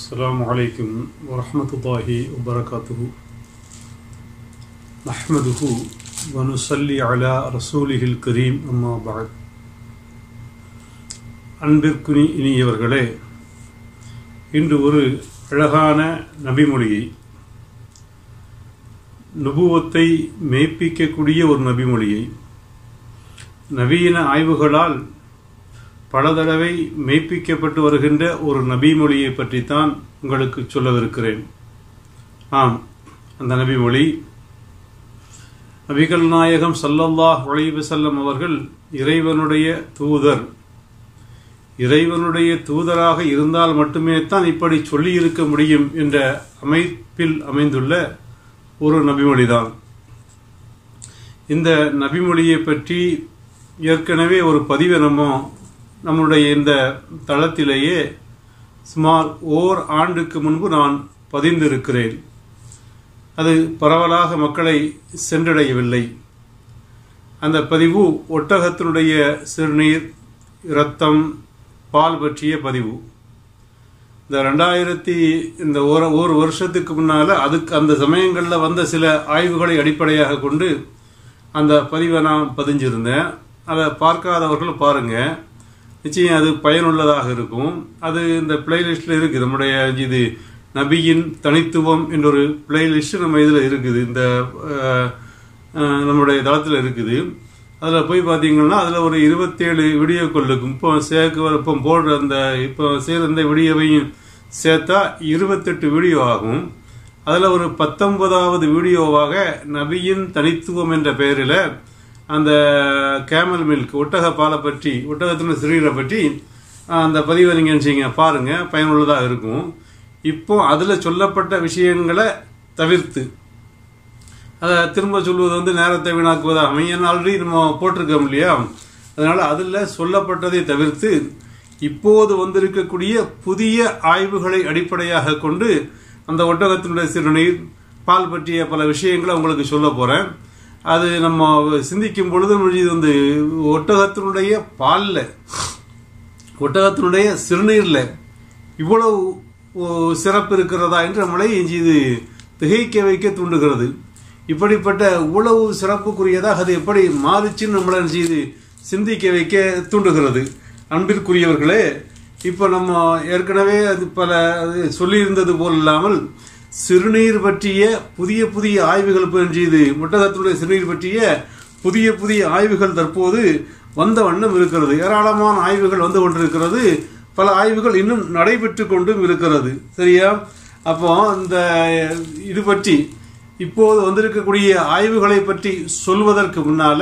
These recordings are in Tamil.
السلام عليكم ورحمة الله وبركاته نحمده ونصلي على رسوله الكريم أما بعد அன்பிற்குனி இனியவர்களே இன்று ஒரு அழகான நபிமொழியை நுபுவத்தை மெய்ப்பிக்கக்கூடிய ஒரு நபிமொழியை நவீன ஆய்வுகளால் பல தடவை மெய்ப்பிக்கப்பட்டு வருகின்ற ஒரு நபிமொழியை பற்றித்தான் உங்களுக்கு சொல்லவிருக்கிறேன் ஆம் அந்த நபிமொழி நபிகள் நாயகம் சல்லல்லாஹ் செல்லம் அவர்கள் இறைவனுடைய தூதர் இறைவனுடைய தூதராக இருந்தால் மட்டுமே தான் இப்படி சொல்லியிருக்க முடியும் என்ற அமைப்பில் அமைந்துள்ள ஒரு நபிமொழிதான் இந்த நபிமொழியை பற்றி ஏற்கனவே ஒரு பதிவை நம்ம நம்முடைய இந்த தளத்திலேயே சுமார் ஓர் ஆண்டுக்கு முன்பு நான் பதிந்திருக்கிறேன் அது பரவலாக மக்களை சென்றடையவில்லை அந்த பதிவு ஒட்டகத்தினுடைய சிறுநீர் இரத்தம் பால் பற்றிய பதிவு இந்த ரெண்டாயிரத்தி இந்த ஒரு ஒரு வருஷத்துக்கு முன்னால் அதுக்கு அந்த சமயங்களில் வந்த சில ஆய்வுகளை அடிப்படையாக கொண்டு அந்த பதிவை நான் பதிஞ்சிருந்தேன் அதை பார்க்காதவர்கள் பாருங்கள் நிச்சயம் அது பயனுள்ளதாக இருக்கும் அது இந்த பிளேலிஸ்டில் இருக்குது நம்முடைய இது நபியின் தனித்துவம் என்ற ஒரு பிளேலிஸ்ட் நம்ம இதில் இருக்குது இந்த நம்முடைய தளத்தில் இருக்குது அதில் போய் பார்த்தீங்கன்னா அதில் ஒரு இருபத்தேழு வீடியோக்கள் இருக்கும் இப்போ சேர்க்க இப்போ போடுற அந்த இப்போ செய்கிற இந்த வீடியோவையும் சேர்த்தா இருபத்தெட்டு வீடியோ ஆகும் அதில் ஒரு பத்தொன்பதாவது வீடியோவாக நபியின் தனித்துவம் என்ற பெயரில் அந்த கேமல் மில்க் ஒட்டக பாலை பற்றி ஒட்டகத்தின சிறுநீரை பற்றி அந்த பதிவை நீங்கள் நினச்சிங்க பாருங்கள் பயனுள்ளதாக இருக்கும் இப்போ அதில் சொல்லப்பட்ட விஷயங்களை தவிர்த்து அதை திரும்ப சொல்வது வந்து நேரத்தை வீணாக்குவதாக அமையன் ஆல்ரெடி நம்ம போட்டிருக்கோம் இல்லையா அதனால் அதில் சொல்லப்பட்டதை தவிர்த்து இப்போது வந்திருக்கக்கூடிய புதிய ஆய்வுகளை அடிப்படையாக கொண்டு அந்த ஒட்டகத்தினுடைய சிறுநீர் பால் பற்றிய பல விஷயங்களை உங்களுக்கு சொல்ல போகிறேன் அது நம்ம சிந்திக்கும் பொழுது இது வந்து ஒட்டகத்தினுடைய பாலில் ஒட்டகத்தினுடைய சிறுநீரில் இவ்வளவு சிறப்பு இருக்கிறதா என்று நம்மளை இது திகைக்க வைக்க தூண்டுகிறது இப்படிப்பட்ட உளவு சிறப்புக்குரியதாக அது எப்படி மாறிச்சுன்னு நம்மளை செய்து சிந்திக்க வைக்க தூண்டுகிறது அன்பிற்குரியவர்களே இப்போ நம்ம ஏற்கனவே அது பல சொல்லியிருந்தது போல் இல்லாமல் சிறுநீர் பற்றிய புதிய புதிய ஆய்வுகள் பற்றியது முட்டகத்தினுடைய சிறுநீர் பற்றிய புதிய புதிய ஆய்வுகள் தற்போது வந்த வண்ணம் இருக்கிறது ஏராளமான ஆய்வுகள் வந்து கொண்டிருக்கிறது பல ஆய்வுகள் இன்னும் நடைபெற்று கொண்டும் இருக்கிறது சரியா அப்போ இந்த இது பற்றி இப்போது வந்திருக்கக்கூடிய ஆய்வுகளை பற்றி சொல்வதற்கு முன்னால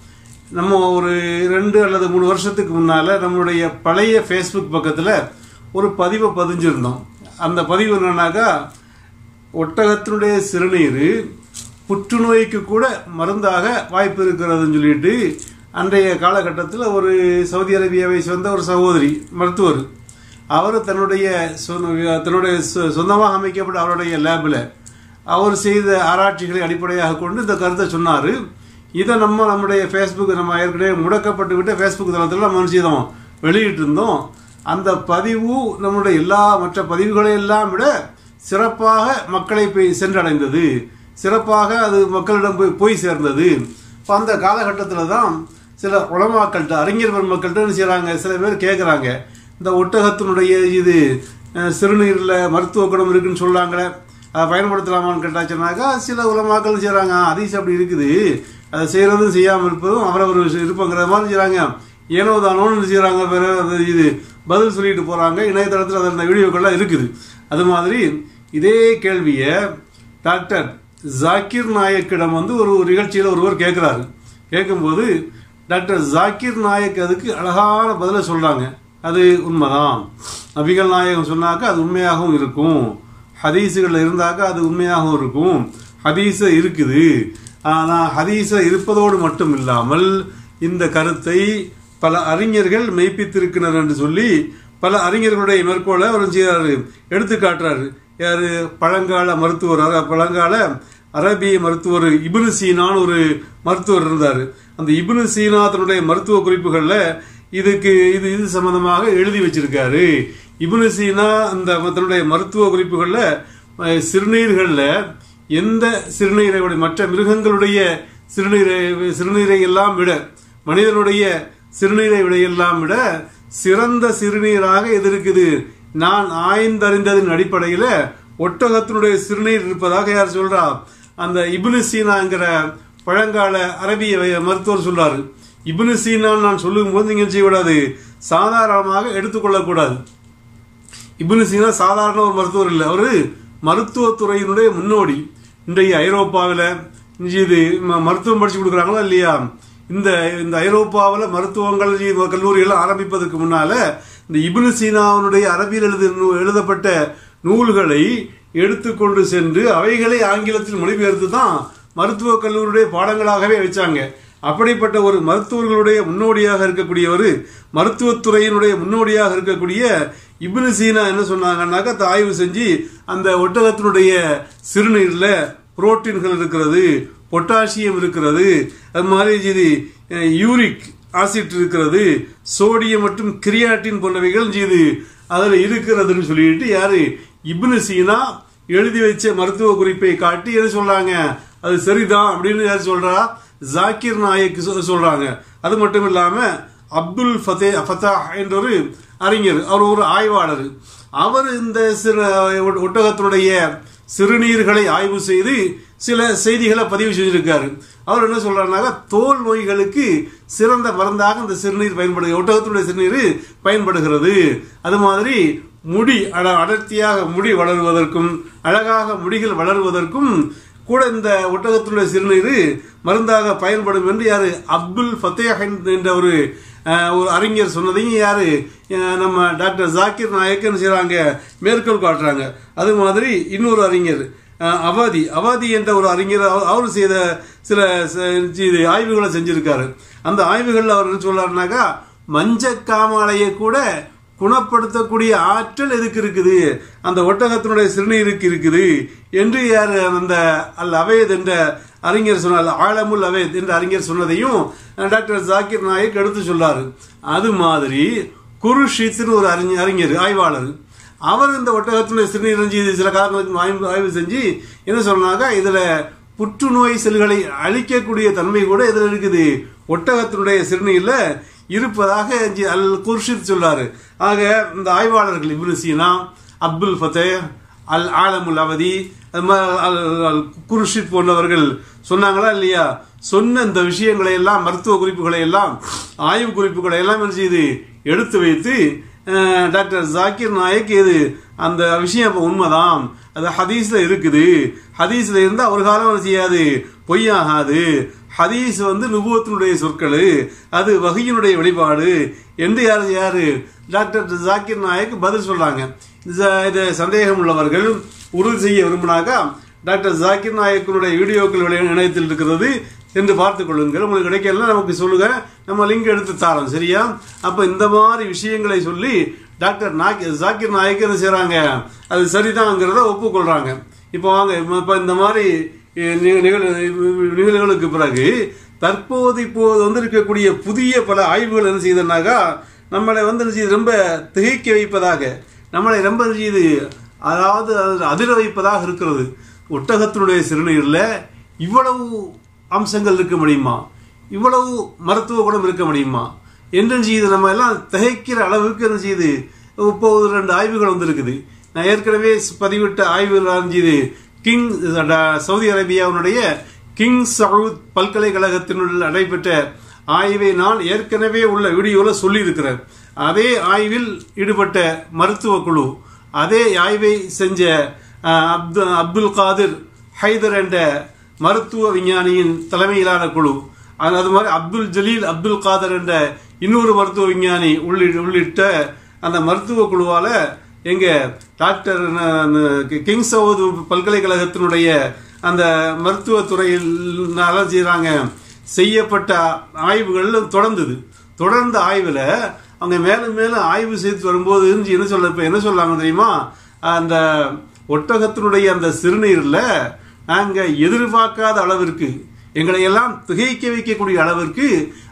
நம்ம ஒரு ரெண்டு அல்லது மூணு வருஷத்துக்கு முன்னால நம்மளுடைய பழைய ஃபேஸ்புக் பக்கத்தில் ஒரு பதிவை பதிஞ்சிருந்தோம் அந்த பதிவு என்னன்னாக்கா ஒட்டகத்தினுடைய சிறுநீர் புற்றுநோய்க்கு கூட மருந்தாக வாய்ப்பு இருக்கிறதுன்னு சொல்லிட்டு அன்றைய காலகட்டத்தில் ஒரு சவுதி அரேபியாவை சேர்ந்த ஒரு சகோதரி மருத்துவர் அவர் தன்னுடைய தன்னுடைய சொந்தமாக அமைக்கப்பட்ட அவருடைய லேபில் அவர் செய்த ஆராய்ச்சிகளை அடிப்படையாக கொண்டு இந்த கருத்தை சொன்னார் இதை நம்ம நம்முடைய ஃபேஸ்புக் நம்ம ஏற்கனவே முடக்கப்பட்டு விட்ட ஃபேஸ்புக் தளத்தில் நம்ம செய்தோம் வெளியிட்டு இருந்தோம் அந்த பதிவு நம்முடைய எல்லா மற்ற பதிவுகளை எல்லாம் விட சிறப்பாக மக்களை போய் சென்றடைந்தது சிறப்பாக அது மக்களிடம் போய் போய் சேர்ந்தது இப்போ அந்த காலகட்டத்தில் தான் சில உளமாக்கள்கிட்ட அறிஞர் பெருமக்கள்கிட்ட செய்கிறாங்க சில பேர் கேட்குறாங்க இந்த ஒட்டகத்தினுடைய இது சிறுநீரில் மருத்துவ குணம் இருக்குன்னு சொல்கிறாங்களே அதை பயன்படுத்தலாமான்னு கேட்டாச்சுனாக்கா சில உலமாக்கள் செய்கிறாங்க அதீஸ் அப்படி இருக்குது அதை செய்கிறதும் செய்யாமல் இருப்பதும் அவரவர் இருப்பங்கிற மாதிரி செய்கிறாங்க ஏனோ தானோன்னு செய்கிறாங்க வேறு இது பதில் சொல்லிட்டு போகிறாங்க இணையதளத்தில் அதில் அந்த வீடியோக்கள்லாம் இருக்குது அது மாதிரி இதே கேள்வியை டாக்டர் ஜாக்கிர் நாயக்கிடம் வந்து ஒரு நிகழ்ச்சியில் ஒருவர் கேட்குறாரு கேட்கும்போது டாக்டர் ஜாக்கிர் நாயக் அதுக்கு அழகான பதிலை சொல்கிறாங்க அது உண்மைதான் நபிகள் நாயகம் சொன்னாக்கா அது உண்மையாகவும் இருக்கும் ஹதீஸுகளில் இருந்தாக்கா அது உண்மையாகவும் இருக்கும் ஹதீஸ இருக்குது ஆனால் ஹதீஸ இருப்பதோடு மட்டும் இல்லாமல் இந்த கருத்தை பல அறிஞர்கள் மெய்ப்பித்திருக்கிறார் என்று சொல்லி பல அறிஞர்களுடைய மேற்கோளை அவர் செய்கிறாரு எடுத்து காட்டுறாரு யார் பழங்கால மருத்துவர் பழங்கால அரபிய மருத்துவர் இபுனு சீனான்னு ஒரு மருத்துவர் இருந்தார் அந்த இபுனு சீனா தன்னுடைய மருத்துவ குறிப்புகளில் இதுக்கு இது இது சம்பந்தமாக எழுதி வச்சிருக்காரு இப்னு சீனா அந்த தன்னுடைய மருத்துவ குறிப்புகள்ல அஹ், சிறுநீர்கள்ல எந்த சிறுநீரை விட மற்ற மிருகங்களுடைய சிறுநீரை சிறுநீரை எல்லாம் விட மனிதனுடைய சிறுநீரை விட எல்லாம் விட சிறந்த சிறுநீராக எது இருக்குது நான் ஆய்ந்தறிந்ததின் அடிப்படையில ஒட்டகத்தினுடைய சிறுநீர் இருப்பதாக யார் சொல்றா அந்த இப்னு சீனாங்கிற பழங்கால அரபிய வை- மருத்துவர் சொல்றாரு இப்னு சீனான்னு நான் சொல்லும் போது நீங்க செய்யக்கூடாது சாதாரணமாக எடுத்துக்கொள்ளக்கூடாது இப்னு சீனா சாதாரண ஒரு மருத்துவர் இல்லை அவரு மருத்துவத்துறையினுடைய முன்னோடி இன்றைய ஐரோப்பாவில் இது ம- மருத்துவம் படிச்சு கொடுக்குறாங்களா இல்லையா இந்த இந்த ஐரோப்பாவில் மருத்துவங்கள் இது கல்லூரிகள் ஆரம்பிப்பதற்கு முன்னால இந்த இப்னு சீனாவினுடைய அரபியில் எழுது எழுதப்பட்ட நூல்களை எடுத்துக்கொண்டு சென்று அவைகளை ஆங்கிலத்தில் மொழிபெயர்த்து தான் மருத்துவக் கல்லூரியுடைய பாடங்களாகவே வச்சாங்க அப்படிப்பட்ட ஒரு மருத்துவர்களுடைய முன்னோடியாக இருக்கக்கூடியவர் மருத்துவத்துறையினுடைய முன்னோடியாக இருக்கக்கூடிய இப்னு சீனா என்ன சொன்னாங்கன்னாக்கா த- ஆய்வு செஞ்சு அந்த ஒட்டகத்தினுடைய சிறுநீர்ல புரோட்டீன்கள் இருக்கிறது பொட்டாசியம் இருக்கிறது அது மாதிரி இது அஹ், யூரிக் ஆசிட் இருக்கிறது சோடியம் மற்றும் கிரியாட்டின் போன்றவைகள் இது அதில் இருக்கிறதுன்னு சொல்லிட்டு யாரு இப்னு சீனா எழுதி வச்ச மருத்துவ குறிப்பை காட்டி என்ன சொல்றாங்க அது சரிதான் அப்படின்னு யார் சொல்றா ஜாக்கிர் நாயக் சொ- சொல்றாங்க அது மட்டும் இல்லாம அப்துல் ஃபதே ஃபதா என்ற ஒரு அறிஞர் அவர் ஒரு ஆய்வாளர் அவர் இந்த சிறு ஒ- ஒட்டகத்தினுடைய சிறுநீர்களை ஆய்வு செய்து சில செய்திகளை பதிவு செஞ்சிருக்காரு அவர் என்ன சொல்றாருனாக்கா தோல் நோய்களுக்கு சிறந்த மருந்தாக இந்த சிறுநீர் பயன்படுகிறது ஒட்டகத்தினுடைய சிறுநீர் பயன்படுகிறது அது மாதிரி முடி அட- அடர்த்தியாக முடி வளருவதற்கும் அழகாக முடிகள் வளருவதற்கும் கூட இந்த ஒட்டகத்தினுடைய சிறுநீர் மருந்தாக பயன்படும் என்று யாரு அப்துல் ஃபத்தேஹன் என்ற ஒரு அஹ், ஒரு அறிஞர் சொன்னதையும் யாரு அஹ், நம்ம டாக்டர் ஜாக்கிர் நாயக் என்ன செய்றாங்க மேற்கோள் காட்டுறாங்க அது மாதிரி இன்னொரு அறிஞர் அஹ், அவாதி அவாதி என்ற ஒரு அறிஞர் அவர் அவர் செய்த சில ச- இது ஆய்வுகளை செஞ்சிருக்காரு அந்த ஆய்வுகள்ல அவர் என்ன சொல்றாருனாக்கா மஞ்சக்காமாலையை கூட குணப்படுத்தக்கூடிய ஆற்றல் எதுக்கு இருக்குது அந்த ஒட்டகத்தினுடைய சிறுநீருக்கு இருக்குது என்று யார் அந்த அல் அவேத் என்ற அறிஞர் சொன்னார் ஆழமுல் அவேத் என்ற அறிஞர் சொன்னதையும் டாக்டர் ஜாக்கிர் நாயக் எடுத்து சொல்லாரு அது மாதிரி குருஷித்னு ஒரு அறிஞர் அறிஞர் ஆய்வாளர் அவர் இந்த ஒட்டகத்தினுடைய சிறுநீர் செஞ்சு சில காலங்களுக்கு முன்பு ஆய்வு ஆய்வு செஞ்சு என்ன சொன்னாங்க இதுல புற்றுநோய் செல்களை அழிக்கக்கூடிய தன்மை கூட இதுல இருக்குது ஒட்டகத்தினுடைய சிறுநீர்ல இருப்பதாக ஜி- அல் குர்ஷித் சொல்லாரு ஆக இந்த ஆய்வாளர்கள் இப்னு சீனா அப்துல் ஃபத்தே அல் ஆலமுல் அவதி அது மாதிரி அல் அல் குர்ஷித் போன்றவர்கள் சொன்னாங்களா இல்லையா சொன்ன இந்த விஷயங்களை எல்லாம் மருத்துவ குறிப்புகளை எல்லாம் ஆய்வு குறிப்புகளை எல்லாம் என்ன செய்து எடுத்து வைத்து அஹ், டாக்டர் ஜாக்கிர் நாயக் இது அந்த விஷயம் அப்ப உண்மைதான் அது ஹதீஸ்ல இருக்குது ஹதீஸ்ல இருந்தா ஒரு காலம் என்ன செய்யாது பொய்யாகாது ஹதீஸ் வந்து நுபுவத்தினுடைய சொற்கள் அது வகையினுடைய வெளிப்பாடு என்று யார் யாரு டாக்டர் ஜாக்கிர் நாயக் பதில் சொல்றாங்க இது- இது சந்தேகம் உள்ளவர்கள் உறுதி செய்ய விரும்பினாக்கா டாக்டர் ஜாக்கிர் நாயக்கனுடைய வீடியோக்கள் வெளி- இணையத்தில் இருக்கிறது என்று பார்த்துக் கொள்ளுங்கள் உங்களுக்கு கிடைக்கல நமக்கு சொல்லுங்க நம்ம லிங்க் எடுத்து தாரோம் சரியா அப்ப இந்த மாதிரி விஷயங்களை சொல்லி டாக்டர் நாக் ஜாக்கிர் நாயக் என்ன செய்றாங்க அது சரிதான்ங்கிறத ஒப்புக்கொள்றாங்க இப்போ வாங்க இப்ப இந்த மாதிரி அஹ், நிக- நிகழ் நிகழ்வுகளுக்கு பிறகு தற்போது இப்போது வந்து இருக்கக்கூடிய புதிய பல ஆய்வுகள் என்ன செய்யுதுன்னாக்கா நம்மளை வந்து என்ன செய்யுது ரொம்ப திகைக்க வைப்பதாக நம்மளை ரொம்ப என்ன செய்யுது அதாவது அது அதிர வைப்பதாக இருக்கிறது ஒட்டகத்தினுடைய சிறுநீரில் இவ்வளவு அம்சங்கள் இருக்க முடியுமா இவ்வளவு மருத்துவ குணம் இருக்க முடியுமா என்ன செய்யுது நம்ம எல்லாம் திகைக்கிற அளவுக்கு என்ன செய்யுது இப்போ ஒரு ரெண்டு ஆய்வுகள் வந்திருக்குது நான் ஏற்கனவே பதிவிட்ட ஆய்வுகள் செய்து கிங் சவுதி அரேபியாவினுடைய கிங் சவுத் பல்கலைக்கழகத்தினுள் நடைபெற்ற ஆய்வை நான் ஏற்கனவே உள்ள வீடியோவில் சொல்லியிருக்கிறேன் அதே ஆய்வில் ஈடுபட்ட மருத்துவ குழு அதே ஆய்வை செஞ்ச அஹ், அப்து அப்துல் காதிர் ஹைதர் என்ற மருத்துவ விஞ்ஞானியின் தலைமையிலான குழு அது அது மாதிரி அப்துல் ஜலீல் அப்துல் காதர் என்ற இன்னொரு மருத்துவ விஞ்ஞானி உள்ளிட்ட உள்ளிட்ட அந்த மருத்துவ குழுவால எங்க டாக்டர் ந- கிங் சவுத் பல்கலைக்கழகத்தினுடைய அந்த மருத்துவத்துறையில் நல்லா செய்றாங்க செய்யப்பட்ட ஆய்வுகள் தொடர்ந்தது தொடர்ந்த ஆய்வுல அவங்க மேலும் மேலும் ஆய்வு செய்து வரும்போது என்ன சொல்ல இப்ப என்ன சொல்லாங்க தெரியுமா அந்த ஒட்டகத்தினுடைய அந்த சிறுநீர்ல நாங்க எதிர்பார்க்காத அளவிற்கு எங்களை எல்லாம் திகைக்க வைக்கக்கூடிய அளவிற்கு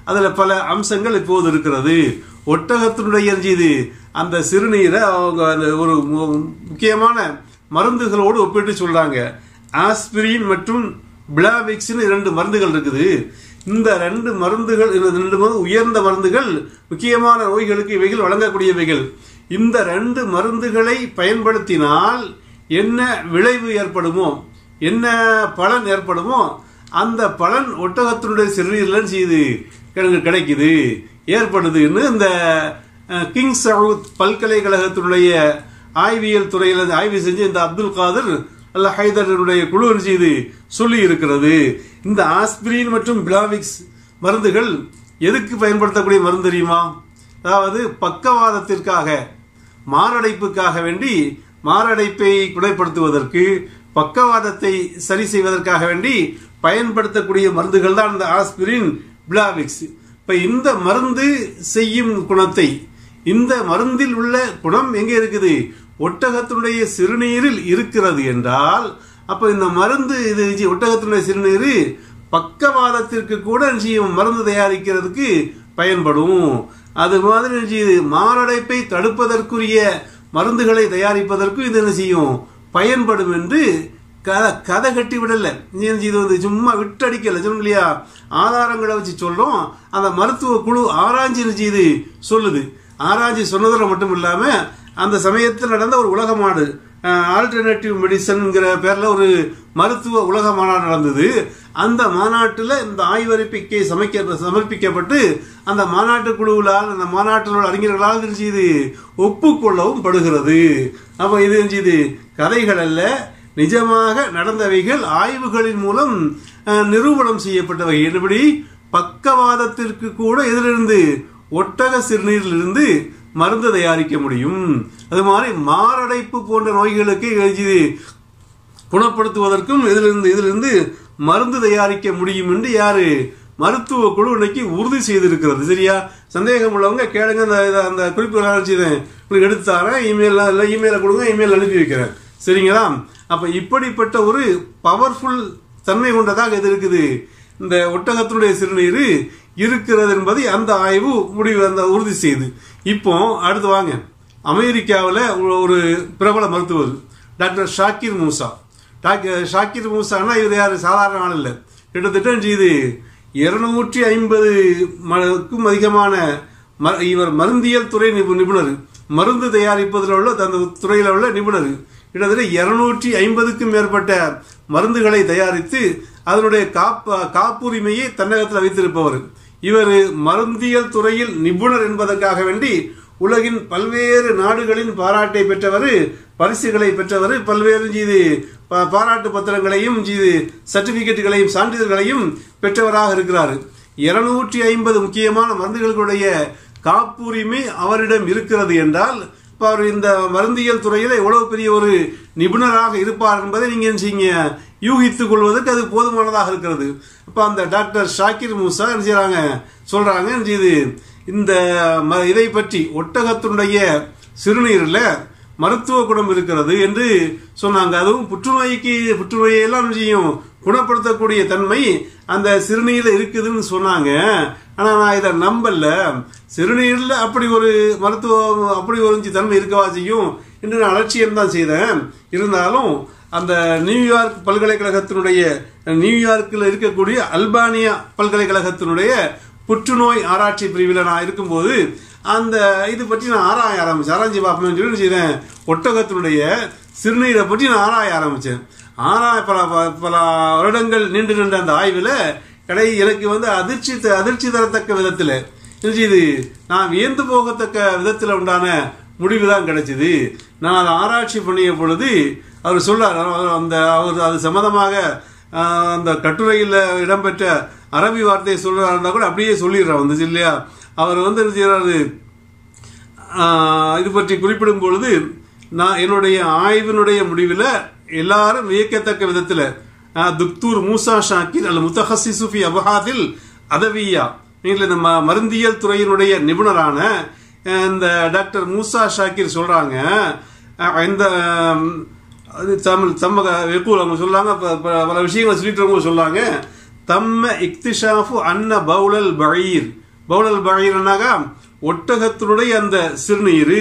அதுல பல அம்சங்கள் இப்போது இருக்கிறது ஒட்டகத்தினுடைய இது அந்த சிறுநீரை அவங்க அந்த ஒரு மு- முக்கியமான மருந்துகளோடு ஒப்பிட்டு சொல்றாங்க ஆஸ்பிரின் மற்றும் பிளாவிக்ஸ்னு இரண்டு மருந்துகள் இருக்குது இந்த ரெண்டு மருந்துகள் இந்த ரெண்டு மருந்து உயர்ந்த மருந்துகள் முக்கியமான நோய்களுக்கு இவைகள் வழங்கக்கூடியவைகள் இந்த ரெண்டு மருந்துகளை பயன்படுத்தினால் என்ன விளைவு ஏற்படுமோ என்ன பலன் ஏற்படுமோ அந்த பலன் ஒட்டகத்தினுடைய சிறுநீரில் செய்து எனக்கு கிடைக்குது ஏற்படுதுன்னு இந்த அஹ், கிங் சவுத் பல்கலைக்கழகத்தினுடைய ஆய்வியல் துறையில் ஆய்வு செஞ்சு இந்த அப்துல் காதர் அல்ல ஹைதருடைய குழு செய்து சொல்லி இருக்கிறது இந்த ஆஸ்பிரின் மற்றும் பிளாவிக்ஸ் மருந்துகள் எதுக்கு பயன்படுத்தக்கூடிய மருந்து தெரியுமா அதாவது பக்கவாதத்திற்காக மாரடைப்புக்காக வேண்டி மாரடைப்பை குணப்படுத்துவதற்கு பக்கவாதத்தை சரி செய்வதற்காக வேண்டி பயன்படுத்தக்கூடிய மருந்துகள் தான் இந்த ஆஸ்பிரின் பிளாவிக்ஸ் இப்ப இந்த மருந்து செய்யும் குணத்தை இந்த மருந்தில் உள்ள குணம் எங்க இருக்குது ஒட்டகத்தினுடைய சிறுநீரில் இருக்கிறது என்றால் அப்ப இந்த மருந்து இது ஒட்டகத்தினுடைய சிறுநீர் பக்கவாதத்திற்கு கூட செய்யும் மருந்து தயாரிக்கிறதுக்கு பயன்படும் அது மாதிரி என்ன செய்யுது மாரடைப்பை தடுப்பதற்குரிய மருந்துகளை தயாரிப்பதற்கும் இது என்ன செய்யும் பயன்படும் என்று க- கதை கட்டி விடல ஏன் இது வந்து சும்மா விட்டடிக்கல சொன்னோம் இல்லையா ஆதாரங்களை வச்சு சொல்றோம் அந்த மருத்துவ குழு ஆராய்ச்சி என்ன செய்யுது சொல்லுது ஆராய்ச்சி சொன்னதில் மட்டும் இல்லாம அந்த சமயத்தில் நடந்த ஒரு உலக மாடு ஆல்டர்னேட்டிவ் மெடிசன்ங்கிற பேர்ல ஒரு மருத்துவ உலக மாநாடு நடந்தது அந்த மாநாட்டில் இந்த ஆய்வறிக்கை சமைக்க சமர்ப்பிக்கப்பட்டு அந்த மாநாட்டு குழுவிலால் அந்த மாநாட்டில் உள்ள அறிஞர்களால் இது செய்து ஒப்புக்கொள்ளவும் படுகிறது அப்ப இது செய்து கதைகள் அல்ல நிஜமாக நடந்தவைகள் ஆய்வுகளின் மூலம் அஹ், நிரூபணம் செய்யப்பட்டவை எப்படி பக்கவாதத்திற்கு கூட எதிலிருந்து ஒட்டக சிறுநீரிலிருந்து மருந்து தயாரிக்க முடியும் அது மாதிரி மாரடைப்பு போன்ற நோய்களுக்கு இது குணப்படுத்துவதற்கும் இதிலிருந்து இதிலிருந்து மருந்து தயாரிக்க முடியும் என்று யாரு மருத்துவ குழு இன்னைக்கு உறுதி செய்திருக்கிறது சரியா சந்தேகம் உள்ளவங்க கேளுங்க அந்த இத- அந்த குறிப்புகள் அனுப்பிச்சிதேன் உங்களுக்கு எடுத்து தரேன் இமெயில் இல்லை இமெயில கொடுங்க இமெயில் அனுப்பி வைக்கிறேன் சரிங்களா அப்ப இப்படிப்பட்ட ஒரு பவர்ஃபுல் தன்மை கொண்டதாக இது இருக்குது இந்த ஒட்டகத்தினுடைய சிறுநீர் இருக்கிறது என்பதை அந்த ஆய்வு முடிவு அந்த உறுதி செய்து இப்போ அடுத்து வாங்க அமெரிக்காவில் ஒரு பிரபல மருத்துவர் doctor Shakir Moosa doctor Shakir மூசானா இவர் யார் சாதாரண ஆள் இல்லை கிட்டத்தட்ட இது இருநூற்றி ஐம்பது க்கும் அதிகமான ம- இவர் மருந்தியல் துறை நிபு- நிபுணர் மருந்து தயாரிப்பதில் உள்ள அந்த துறையில் உள்ள நிபுணர் கிட்டத்தட்ட இருநூற்றி ஐம்பதுக்கும் மேற்பட்ட மருந்துகளை தயாரித்து அதனுடைய காப்ப காப்புரிமையை தன்னகத்தில் வைத்திருப்பவர் இவர் மருந்தியல் துறையில் நிபுணர் என்பதற்காக வேண்டி உலகின் பல்வேறு நாடுகளின் பாராட்டை பெற்றவர் பரிசுகளை பெற்றவர் பல்வேறு இது பா- பாராட்டு பத்திரங்களையும் இது சர்டிபிகேட்டுகளையும் சான்றிதழ்களையும் பெற்றவராக இருக்கிறார் இருநூற்றி ஐம்பது முக்கியமான மருந்துகளுடைய காப்புரிமை அவரிடம் இருக்கிறது என்றால் இப்ப அவர் இந்த மருந்தியல் துறையில் எவ்வளவு பெரிய ஒரு நிபுணராக இருப்பார் என்பதை நீங்க என்ன செய்யுங்க யூகித்துக் கொள்வதற்கு அது போதுமானதாக இருக்கிறது அப்ப அந்த டாக்டர் ஷாக்கிர் மூசா என்ன செய்றாங்க சொல்றாங்க என்ன செய்யுது இந்த ம- இதை பற்றி ஒட்டகத்தினுடைய சிறுநீரில் மருத்துவ குணம் இருக்கிறது என்று சொன்னாங்க அதுவும் புற்றுநோய்க்கு புற்றுநோயை எல்லாம் என்ன செய்யும் குணப்படுத்தக்கூடிய தன்மை அந்த சிறுநீரில் இருக்குதுன்னு சொன்னாங்க ஆனா நான் இதை நம்பல சிறுநீரில் அப்படி ஒரு மருத்துவம் அப்படி ஒரு தன்மை இருக்கவா செய்யும் என்று நான் அலட்சியம் தான் செய்தேன் இருந்தாலும் அந்த நியூயார்க் பல்கலைக்கழகத்தினுடைய நியூயார்க்கில் இருக்கக்கூடிய அல்பானியா பல்கலைக்கழகத்தினுடைய புற்றுநோய் ஆராய்ச்சி பிரிவில் நான் இருக்கும்போது அந்த இது பற்றி நான் ஆராய ஆரம்பிச்சேன் ஆராய்ச்சி பார்ப்போம்னு சொல்லி என்ன செய்தேன் ஒட்டகத்தினுடைய சிறுநீரை பற்றி நான் ஆராய ஆரம்பிச்சேன் ஆராய பல பல- பல வருடங்கள் நீண்டு நின்ற அந்த ஆய்வில் கடை எனக்கு வந்து அதிர்ச்சி த- அதிர்ச்சி தரத்தக்க விதத்தில் என்ன செய்யுது நான் வியந்து போகத்தக்க விதத்தில் உண்டான முடிவு தான் கிடைச்சது நான் அதை ஆராய்ச்சி பண்ணிய பொழுது அவர் சொல்றார் அவர் அந்த அவர் அது சம்மந்தமாக ஆஹ், அந்த கட்டுரையில் இடம்பெற்ற அரபி வார்த்தையை சொல்றாருன்னா கூட அப்படியே சொல்லிடுறார் வந்து இல்லையா அவர் வந்து என்ன செய்யறாரு ஆஹ், இது பற்றி குறிப்பிடும் பொழுது நான் என்னுடைய ஆய்வினுடைய முடிவில் எல்லாரும் வியக்கத்தக்க விதத்தில் துக்தூர் மூசா ஷாக்கிர் அல்ல முத்தஹசி சுஃபி அபஹாதில் அதவியா நீங்கள் இந்த ம- மருந்தியல் துறையினுடைய நிபுணரான அஹ், இந்த டாக்டர் மூசா ஷாக்கிர் சொல்றாங்க அஹ், இந்த அஹ், அது தமிழ் சம்மக வெப்பூர் அவங்க சொல்லாங்க ப- ப- பல விஷயங்களை சொல்லிட்டு இருக்கவங்க சொல்லாங்க தம்ம இக்திஷாஃபு அன்ன பவுலல் பகீர் பவுலல் பகீர்னாக ஒட்டகத்தினுடைய அந்த சிறுநீர்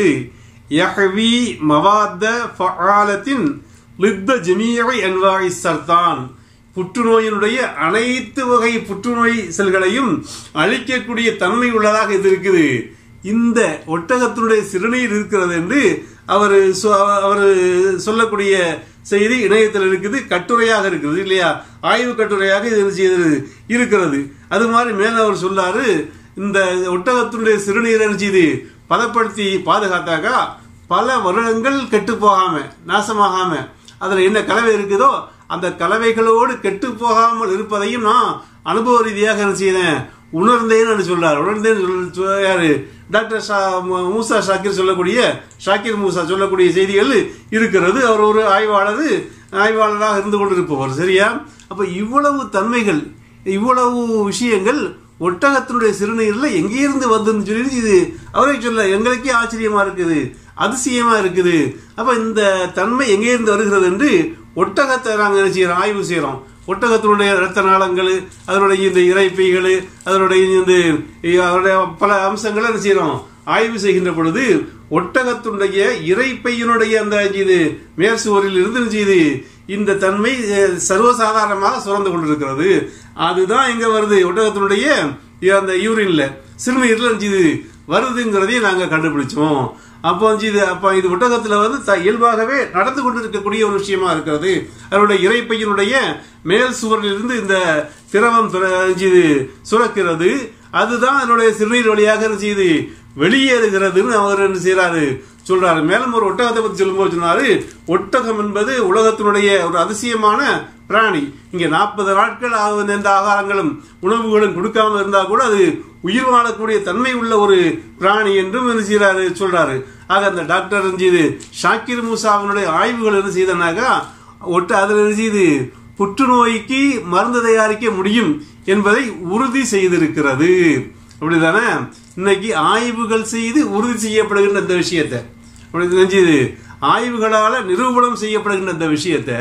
யஹ்வி மவாத்த ஃபஆலத்தின் லித்த ஜமீஇ அன்வாஇ சர்தான் புற்றுநோயினுடைய அனைத்து வகை புற்றுநோய் செல்களையும் அழிக்கக்கூடிய தன்மை உள்ளதாக இது இருக்குது இந்த ஒட்டகத்தினுடைய சிறுநீர் இருக்கிறது என்று அவர் அவர் சொல்லக்கூடிய செய்தி இணையத்தில் இருக்குது கட்டுரையாக இருக்குது இல்லையா ஆய்வு கட்டுரையாக இது செய்தது இருக்கிறது அது மாதிரி மேல அவர் சொல்லாரு இந்த ஒட்டகத்தினுடைய சிறுநீர் என்ன செய்து பதப்படுத்தி பாதுகாத்தாக்கா பல வருடங்கள் கெட்டு போகாம நாசமாகாம அதுல என்ன கலவை இருக்குதோ அந்த கலவைகளோடு கெட்டு போகாமல் இருப்பதையும் நான் அனுபவ ரீதியாக என்ன செய்தேன் உணர்ந்தேன்னு சொல்றாரு உணர்ந்தேன்னு சொல்ல யாரு டாக்டர் ஷா மூசா ஷாக்கிர் சொல்லக்கூடிய ஷாக்கிர் மூசா சொல்லக்கூடிய செய்திகள் இருக்கிறது அவர் ஒரு ஆய்வாளர் ஆய்வாளராக இருந்து கொண்டிருப்பவர் சரியா அப்ப இவ்வளவு தன்மைகள் இவ்வளவு விஷயங்கள் ஒட்டகத்தினுடைய சிறுநீர்ல எங்கேருந்து வந்ததுன்னு சொல்லி இது அவரே சொல்ல எங்களுக்கே ஆச்சரியமா இருக்குது அதிசயமா இருக்குது அப்ப இந்த தன்மை எங்கே இருந்து வருகிறது என்று ஒட்டகத்தை நாங்கள் என்ன செய்யறோம் ஆய்வு செய்யறோம் ஒட்டகத்தினுடைய இரத்த நாளங்கள் அதனுடைய இந்த இறைப்பைகள் அதனுடைய இந்த அதனுடைய பல அம்சங்களை என்ன செய்யறோம் ஆய்வு செய்கின்ற பொழுது ஒட்டகத்துடைய இறைப்பையினுடைய அந்த இது மேற்சுவரில் இருந்து செய்து இந்த தன்மை சர்வசாதாரணமாக சுரந்து கொண்டிருக்கிறது அதுதான் எங்க வருது ஒட்டகத்தினுடைய அந்த யூரின்ல சிறுநீர்ல இது வருதுங்கிறதையும் நாங்க கண்டுபிடிச்சோம் அப்போ இது அப்ப இது ஒட்டகத்துல வந்து இயல்பாகவே நடந்து கொண்டிருக்கக்கூடிய ஒரு விஷயமா இருக்கிறது அதனுடைய இறைப்பையினுடைய மேல் சுவரில் இருந்து இந்த திரவம் இது சுரக்கிறது அதுதான் அதனுடைய சிறுநீர் வழியாக செய்து வெளியேறுகிறதுன்னு அவர் என்ன செய்யறாரு சொல்றாரு மேலும் ஒரு ஒட்டகத்தை பத்தி சொல்லும்போது சொன்னாரு ஒட்டகம் என்பது உலகத்தினுடைய ஒரு அதிசயமான பிராணி இங்க நாற்பது நாட்கள் ஆகுது எந்த ஆகாரங்களும் உணவுகளும் கொடுக்காம இருந்தா கூட அது உயிர் வாழக்கூடிய தன்மை உள்ள ஒரு பிராணி என்றும் என்ன செய்யறாரு சொல்றாரு ஆக அந்த டாக்டர் செய்து ஷாக்கிர் மூசாவினுடைய ஆய்வுகள் என்ன செய்தனாக்கா ஒட்ட அதில் என்ன செய்து புற்றுநோய்க்கு மருந்து தயாரிக்க முடியும் என்பதை உறுதி செய்திருக்கிறது அப்படிதானே இன்னைக்கு ஆய்வுகள் செய்து உறுதி செய்யப்படுகின்ற இந்த விஷயத்தை அப்படி நினைச்சது ஆய்வுகளால நிரூபணம் செய்யப்படுகின்ற இந்த விஷயத்தை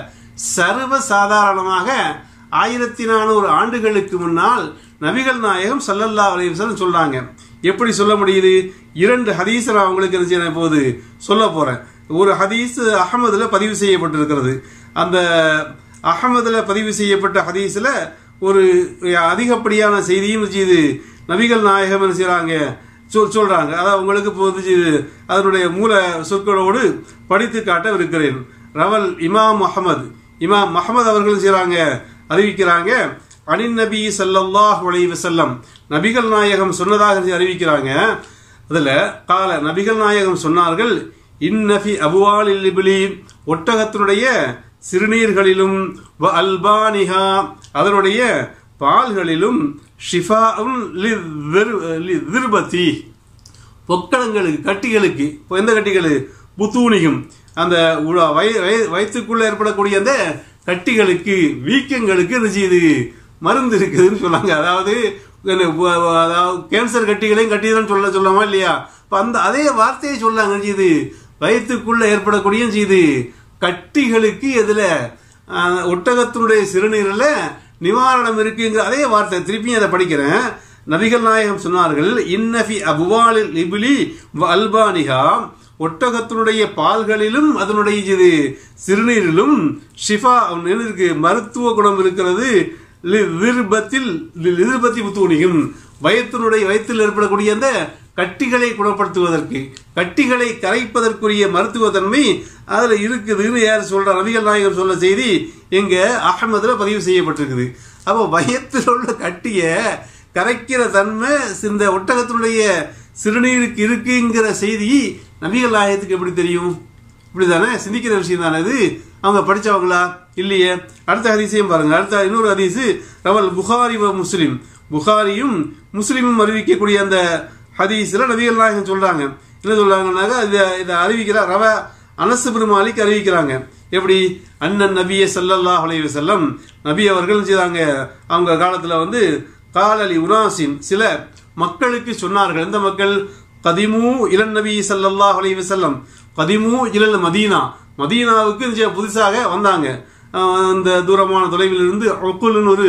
சர்வ சாதாரணமாக ஆயிரத்தி நானூறு ஆண்டுகளுக்கு முன்னால் நபிகள் நாயகம் சல்லல்லா அலைவசம் சொல்றாங்க எப்படி சொல்ல முடியுது இரண்டு ஹதீஸ் நான் உங்களுக்கு என்ன செய்ய போது சொல்ல போறேன் ஒரு ஹதீஸ் அகமதுல பதிவு செய்யப்பட்டிருக்கிறது அந்த அகமதுல பதிவு செய்யப்பட்ட ஹதீஸ்ல ஒரு அதிகப்படியான செய்தியும் செய்து நபிகள் நாயகம் என்ன செய்யறாங்க சொல் சொல்றாங்க அதாவது உங்களுக்கு போது அதனுடைய மூல சொற்களோடு படித்து காட்ட இருக்கிறேன் ரவல் இமாம் முகமது இமாம் முகமது அவர்கள் செய்யறாங்க அறிவிக்கிறாங்க அனின் நபி சல்லாஹ் வசல்லம் நபிகள் நாயகம் சொன்னதாக அறிவிக்கிறாங்க அதுல கால நபிகள் நாயகம் சொன்னார்கள் இன்னஃபி அபுவால் இல்லிபிலி ஒட்டகத்தினுடைய சிறுநீர்களிலும் அல்பானிஹா அதனுடைய பால்களிலும் ஷிஃபாவும் திருபத்தி பொக்களங்களுக்கு கட்டிகளுக்கு எந்த கட்டிகள் புத்தூனிகும் அந்த வயிற்றுக்குள்ள ஏற்படக்கூடிய அந்த கட்டிகளுக்கு வீக்கங்களுக்கு என்ன செய்யுது மருந்து இருக்குதுன்னு சொன்னாங்க அதாவது அதாவது கேன்சர் கட்டிகளையும் கட்டிதான் சொல்ல சொல்லாமா இல்லையா அந்த அதே வார்த்தையை சொல்லாங்க செய்யுது வயிற்றுக்குள்ள ஏற்படக்கூடிய செய்து கட்டிகளுக்கு எதுல ஒட்டகத்தினுடைய சிறுநீரில் நிவாரணம் இருக்குங்கிற அதே வார்த்தை திருப்பியும் அதை படிக்கிறேன் நபிகள் நாயகம் சொன்னார்கள் இன்னஃபி அபுவாலில் இபிலி அல்பானிகா ஒட்டகத்தினுடைய பால்களிலும் அதனுடைய இது சிறுநீரிலும் ஷிஃபா இருக்கு மருத்துவ குணம் இருக்கிறது விருப்பத்தில் விருப்பத்தி புத்துணியும் வயத்தினுடைய வயத்தில் ஏற்படக்கூடிய அந்த கட்டிகளை குணப்படுத்துவதற்கு கட்டிகளை கரைப்பதற்குரிய மருத்துவ தன்மை அதுல இருக்குதுன்னு யார் சொல்ற நபிகள் நாயகம் சொல்ல செய்தி எங்க அகமதுல பதிவு செய்யப்பட்டிருக்குது அப்போ வயத்தில் உள்ள கட்டிய கரைக்கிற தன்மை இந்த ஒட்டகத்தினுடைய சிறுநீருக்கு இருக்குங்கிற செய்தி நபிகள் நாயகத்துக்கு எப்படி தெரியும் இப்படிதானே சிந்திக்கிற விஷயம் தானே இது அவங்க படிச்சவங்களா இல்லையே அடுத்த ஹதீஸையும் பாருங்க அடுத்த இன்னொரு ஹதீஸ் ரவல் புகாரி முஸ்லிம் புகாரியும் முஸ்லிமும் அறிவிக்கக்கூடிய அந்த ஹதீஸ்ல நபிகள் நாயகம் சொல்றாங்க என்ன சொல்றாங்கன்னாக்கா இதை இதை அறிவிக்கிறார் ரவ அனசு பெருமாளிக்கு அறிவிக்கிறாங்க எப்படி அண்ணன் நபிய சல்லல்லாஹ் அலைஹி செல்லம் நபி அவர்கள் செய்தாங்க அவங்க காலத்துல வந்து காலலி உனாசின் சில மக்களுக்கு சொன்னார்கள் எந்த மக்கள் கதிமு இளன் நபி சல்லல்லாஹ் அலைஹி செல்லம் கதிமு இளல் மதீனா மதீனாவுக்கு புதுசாக வந்தாங்க அந்த தூரமான தொலைவில் இருந்து ஒக்குல்னு ஒரு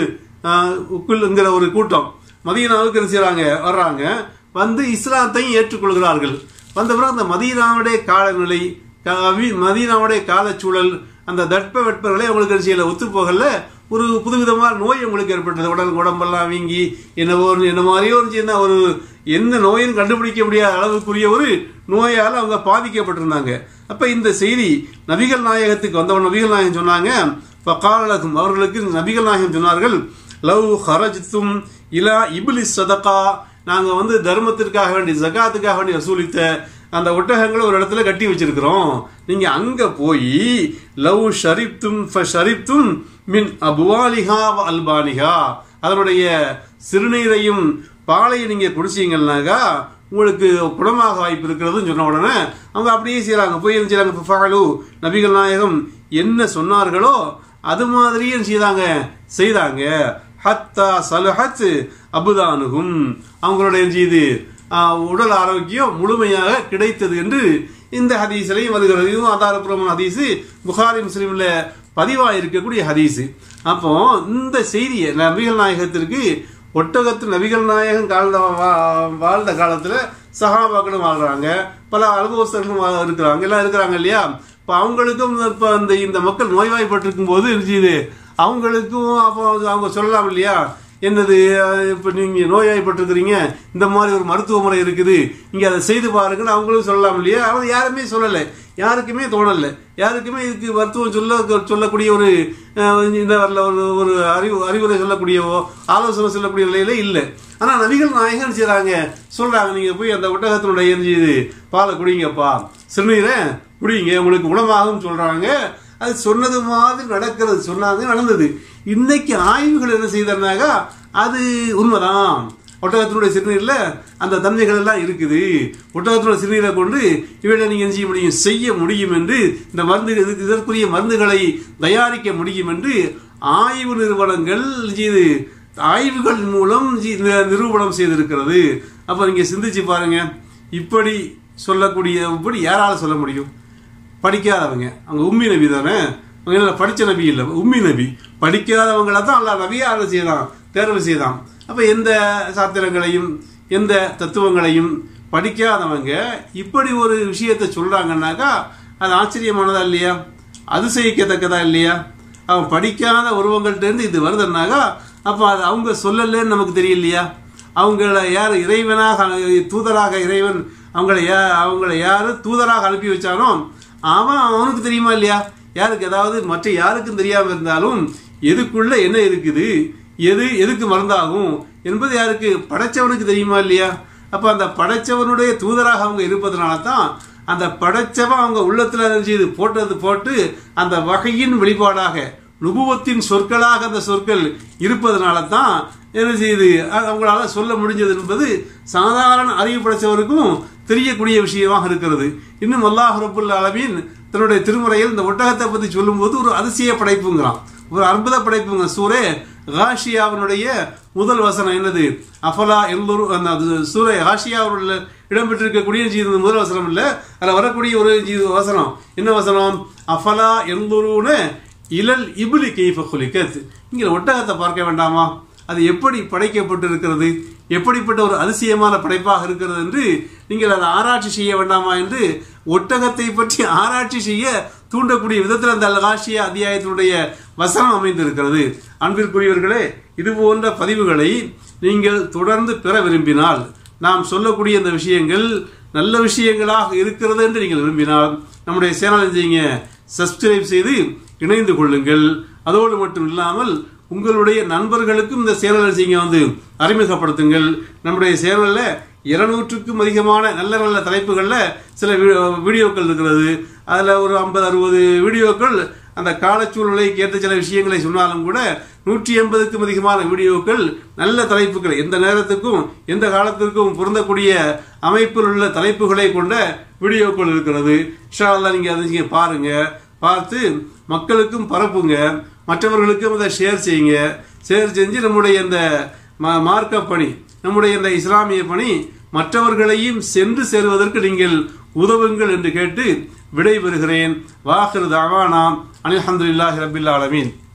உக்குள்ங்கிற ஒரு கூட்டம் மதீனாவுக்கு என்ன செய்றாங்க வர்றாங்க வந்து இஸ்லாத்தையும் ஏற்றுக்கொள்கிறார்கள் வந்த பிறகு அந்த மதீனாவுடைய காலநிலை கவி மதீனாவுடைய காலச்சூழல் அந்த தட்ப வெட்பங்களை அவங்களுக்கு என்ன செய்யல ஒத்து போகல ஒரு புதுவிதமான நோய் உங்களுக்கு ஏற்பட்டது உடல் உடம்பெல்லாம் வீங்கி என்னவோ ஒரு- என்ன மாதிரியோ ஒரு சின்ன ஒரு எந்த நோயும் கண்டுபிடிக்க முடியாத அளவுக்குரிய ஒரு நோயால் அவங்க பாதிக்கப்பட்டிருந்தாங்க அப்ப இந்த செய்தி நபிகள் நாயகத்துக்கு வந்தவன் நபிகள் நாயகம் சொன்னாங்க பகாலகும் அவர்களுக்கு நபிகள் நாயகம் சொன்னார்கள் லவ் ஹரஜ்தும் இலா இப்லிஸ் சதகா நாங்க வந்து தர்மத்திற்காக வேண்டி ஜகாத்துக்காக வேண்டி வசூலித்த அந்த ஒட்டகங்களை ஒரு இடத்துல கட்டி வச்சிருக்கிறோம் நீங்க அங்க போய் லவ் ஷரிப்தும் ஷரிப்தும் மின் அபுவாலிஹா வ அல்பானிஹா அதனுடைய சிறுநீரையும் பாலையும் நீங்க குடிச்சீங்கன்னாக்கா உங்களுக்கு குணமாக வாய்ப்பு இருக்கிறதுன்னு சொன்ன உடனே அவங்க அப்படியே செய்றாங்க போய் என்ன செய்றாங்க ஃபஃபஅலு நபிகள் நாயகம் என்ன சொன்னார்களோ அது மாதிரியே என்ன செய்தாங்க செய்தாங்க ஹத்தா சலுஹத் அபுதானுகும் அவங்களுடைய என்ன செய்யுது ஆஹ், உடல் ஆரோக்கியம் முழுமையாக கிடைத்தது என்று இந்த ஹதீஸ்லையும் வருகிறது இதுவும் ஆதாரபூர்வமான ஹதீஸ் புகாரி முஸ்லீம்ல பதிவாக இருக்கக்கூடிய ஹதீஸ் அப்போ இந்த செய்தியை நபிகள் நாயகத்திற்கு ஒட்டகத்து நபிகள் நாயகம் கால வாழ்ந்த காலத்துல சகாபாக்களும் வாழ்றாங்க பல அனுபவஸ்தர்களும் வா- இருக்கிறாங்க எல்லாம் இருக்கிறாங்க இல்லையா இப்ப அவங்களுக்கும் இப்ப இந்த இந்த மக்கள் நோய்வாய்ப்பட்டிருக்கும் போது இருந்துச்சு அவங்களுக்கும் அப்போ அவங்க சொல்லலாம் இல்லையா என்னது அஹ், இப்ப நீங்க நோய்வாய்ப்பட்டிருக்கிறீங்க இந்த மாதிரி ஒரு மருத்துவ முறை இருக்குது நீங்க அதை செய்து பாருங்கன்னு அவங்களும் சொல்லலாம் இல்லையா அவங்க யாருமே சொல்லலை யாருக்குமே தோணல யாருக்குமே இதுக்கு மருத்துவம் சொல்ல சொல்லக்கூடிய ஒரு அஹ், இந்த வரல ஒரு ஒரு அறிவு அறிவுரை சொல்லக்கூடியவோ ஆலோசனை சொல்லக்கூடிய நிலையில இல்லை ஆனா நபிகள் நாயகன் செய்றாங்க சொல்றாங்க நீங்க போய் அந்த ஒட்டகத்தினுடைய என்ன செய்யுது பாலை குடிங்கப்பா சிறுநீரை குடிங்க உங்களுக்கு குணமாகும் சொல்றாங்க அது சொன்னது மாதிரி நடக்கிறது சொன்னாங்க நடந்தது இன்னைக்கு ஆய்வுகள் என்ன செய்தனாக்கா அது உண்மைதான் ஒட்டகத்தினுடைய சிறுநீர்ல அந்த தன்மைகள் எல்லாம் இருக்குது ஒட்டகத்தினுடைய சிறுநீரை கொண்டு இவனை நீங்க என்ன செய்ய முடியும் செய்ய முடியும் என்று இந்த மருந்து இதுக்கு இதற்குரிய மருந்துகளை தயாரிக்க முடியும் என்று ஆய்வு நிறுவனங்கள் செய்து ஆய்வுகள் மூலம் ஜி- நி- நிரூபணம் செய்திருக்கிறது அப்ப நீங்க சிந்திச்சு பாருங்க இப்படி சொல்லக்கூடிய இப்படி யாரால சொல்ல முடியும் படிக்காதவங்க அவங்க உம்மி நபி தானே அவங்க என்ன படிச்ச நபி இல்லை உம்மி நபி படிக்காதவங்கள தான் அல்லா நபியா அதை செய்தான் தேர்வு செய்தான் அப்ப எந்த சாத்திரங்களையும் எந்த தத்துவங்களையும் படிக்காதவங்க இப்படி ஒரு விஷயத்தை சொல்றாங்கன்னாக்கா அது ஆச்சரியமானதா இல்லையா அதிசயிக்கத்தக்கதா இல்லையா அவன் படிக்காத உருவங்கள்ட்ட இருந்து இது வருதுன்னாக்கா அப்ப அது அவங்க சொல்லலன்னு நமக்கு தெரியலையா அவங்கள யார் இறைவனாக அனு- தூதராக இறைவன் அவங்கள யா அவங்கள யாரு தூதராக அனுப்பி வச்சானோ அவன் அவனுக்கு தெரியுமா இல்லையா யாருக்கு ஏதாவது மற்ற யாருக்கும் தெரியாம இருந்தாலும் எதுக்குள்ள என்ன இருக்குது எது எதுக்கு மருந்தாகும் என்பது யாருக்கு படைச்சவனுக்கு தெரியுமா இல்லையா அப்ப அந்த படைச்சவனுடைய தூதராக அவங்க இருப்பதனால தான் அந்த படைச்சவன் அவங்க உள்ளத்துல செய்து போட்டது போட்டு அந்த வகையின் வெளிப்பாடாக நுபுவத்தின் சொற்களாக அந்த சொற்கள் இருப்பதனால தான் என்ன செய்யுது அ- அவங்களால சொல்ல முடிஞ்சது என்பது சாதாரண அறிவு படைச்சவருக்கும் தெரியக்கூடிய விஷயமாக இருக்கிறது இன்னும் அல்லாஹ் ரபுல் ஆலமீன் தன்னுடைய திருமுறையில் இந்த ஒட்டகத்தை பத்தி சொல்லும்போது ஒரு அதிசய படைப்புங்கிறான் ஒரு அற்புத படைப்புங்க சூரே ஹாஷியாவினுடைய முதல் வசனம் என்னது அஃபலா எல்லூர் அந்த அது சூரே ஹாஷியாவில் இடம்பெற்றிருக்கக்கூடிய ஜீ- முதல் வசனம் இல்ல அதுல வரக்கூடிய ஒரு ஜீ- வசனம் என்ன வசனம் அஃபலா எல்லூருன இலல் இபுலி கைஃப குலிக்கத் இங்க ஒட்டகத்தை பார்க்க வேண்டாமா அது எப்படி படைக்கப்பட்டிருக்கிறது எப்படிப்பட்ட ஒரு அதிசயமான படைப்பாக இருக்கிறது என்று நீங்கள் அதை ஆராய்ச்சி செய்ய வேண்டாமா என்று ஒட்டகத்தை பற்றி ஆராய்ச்சி செய்ய தூண்டக்கூடிய விதத்தில் அந்த அல்காஷியா அத்தியாயத்தினுடைய வசனம் அமைந்திருக்கிறது அன்பிற்குரியவர்களே இது போன்ற பதிவுகளை நீங்கள் தொடர்ந்து பெற விரும்பினால் நாம் சொல்லக்கூடிய இந்த விஷயங்கள் நல்ல விஷயங்களாக இருக்கிறது என்று நீங்கள் விரும்பினால் நம்முடைய சேனலை செய்யுங்க சப்ஸ்கிரைப் செய்து இணைந்து கொள்ளுங்கள் அதோடு மட்டும் இல்லாமல் உங்களுடைய நண்பர்களுக்கும் இந்த சேனலை செய்யுங்க வந்து அறிமுகப்படுத்துங்கள் நம்முடைய சேனல்ல இருநூற்றுக்கும் அதிகமான நல்ல நல்ல தலைப்புகளில் சில வீ- வீடியோக்கள் இருக்கிறது அதில் ஒரு ஐம்பது அறுபது வீடியோக்கள் அந்த காலச்சூழலை கேட்ட சில விஷயங்களை சொன்னாலும் கூட நூற்றி எண்பதுக்கும் அதிகமான வீடியோக்கள் நல்ல தலைப்புகள் எந்த நேரத்துக்கும் எந்த காலத்திற்கும் பொருந்தக்கூடிய அமைப்பில் உள்ள தலைப்புகளை கொண்ட வீடியோக்கள் இருக்கிறது இன்ஷா அல்லாஹ் நீங்க அதை நீங்க பாருங்க பார்த்து மக்களுக்கும் பரப்புங்க மற்றவர்களுக்கும் அதை ஷேர் செய்யுங்க ஷேர் செஞ்சு நம்முடைய இந்த ம- மார்க்க பணி நம்முடைய இந்த இஸ்லாமிய பணி மற்றவர்களையும் சென்று சேருவதற்கு நீங்கள் உதவுங்கள் என்று கேட்டு விடைபெறுகிறேன் வாஹிர் தாவானா அனில் அஹமதுல்லாஹி ரபில் ஆலமீன்